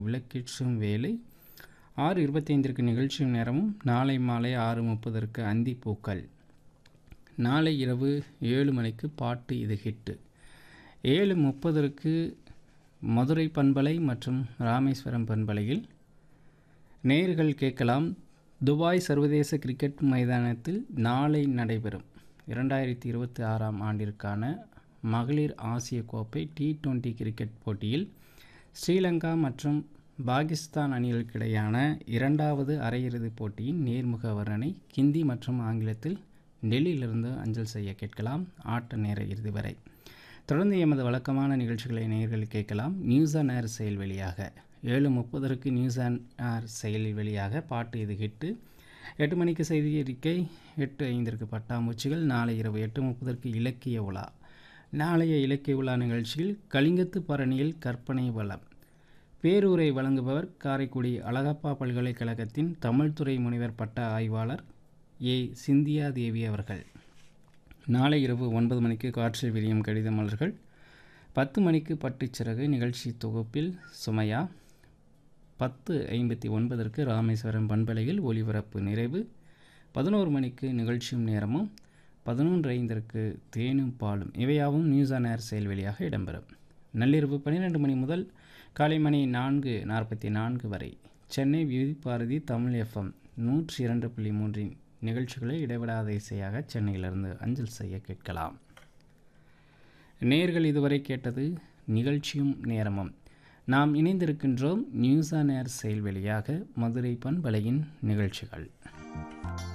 விளக்கேற்றும் வேலை ஆறு இருபத்தைந்திற்கு நிகழ்ச்சியும் நேரமும் நாளை மாலை ஆறு முப்பதற்கு அந்தி பூக்கள் நாளை இரவு ஏழு மணிக்கு பாட்டு இது ஹிட்டு ஏழு முப்பதற்கு மதுரை பண்பலை மற்றும் ராமேஸ்வரம் பண்பலையில் நேர்கள் கேட்கலாம் துபாய் சர்வதேச கிரிக்கெட் மைதானத்தில் நாளை நடைபெறும் இரண்டாயிரத்தி இருபத்தி ஆறாம் ஆண்டிற்கான மகளிர் ஆசிய கோப்பை டி டுவெண்ட்டி கிரிக்கெட் போட்டியில் ஸ்ரீலங்கா மற்றும் பாகிஸ்தான் அணிகளுக்கிடையான இரண்டாவது அரையிறுதிப் போட்டியின் நேர்முக வர்ணனை ஹிந்தி மற்றும் ஆங்கிலத்தில் டெல்லியிலிருந்து அஞ்சல் செய்ய கேட்கலாம் ஆட்ட நேர இறுதி வரை தொடர்ந்து எமது வழக்கமான நிகழ்ச்சிகளை நேர்கள் கேட்கலாம் நியூஸ் ஆன் ஏர் செயல் வழியாக ஏழு முப்பதற்கு நியூஸ் ஆன் ஏர் செயலி வழியாக பாட்டு இது ஹிட்டு எட்டு மணிக்கு செய்தி அறிக்கை எட்டு ஐந்திற்கு பட்டாம்பூச்சிகள் நாளை இரவு எட்டு முப்பதற்கு இலக்கிய உலா நாளைய இலக்கிய உலா நிகழ்ச்சியில் கலிங்கத்து பரணியில் கற்பனை வளம் பேரூரை வழங்குபவர் காரைக்குடி அழகப்பா பல்கலைக்கழகத்தின் தமிழ்துறை முனைவர் பட்ட ஆய்வாளர் ஏ சிந்தியா தேவி அவர்கள் நாளை இரவு ஒன்பது மணிக்கு காற்றில் விரியும் கடித மலர்கள் பத்து மணிக்கு பட்டுச்சிறகு நிகழ்ச்சி தொகுப்பில் சுமையா பத்து ஐம்பத்தி ஒன்பதற்கு ராமேஸ்வரம் பண்பலையில் ஒலிபரப்பு நிறைவு பதினோரு மணிக்கு நிகழ்ச்சியும் நேரமும் பதினொன்று ஐந்திற்கு தேனும் பாலும் இவையாவும் நியூஸ் ஆன் ஏர் செயல் வழியாக இடம்பெறும் நள்ளிரவு பன்னிரெண்டு மணி முதல் காலை மணி நான்கு நாற்பத்தி நான்கு வரை சென்னை விவி பாரதி தமிழ் எஃப்எம் நூற்றி இரண்டு புள்ளி மூன்றின் நிகழ்ச்சிகளை இடைவிடாத இசையாக சென்னையிலிருந்து அஞ்சல் செய்ய கேட்கலாம் நேர்கள் இதுவரை கேட்டது நிகழ்ச்சியும் நேரமும் நாம் இணைந்திருக்கின்றோம் நியூஸ் ஆன் ஏர் செயல் வழியாக மதுரை பண்பலையின் நிகழ்ச்சிகள்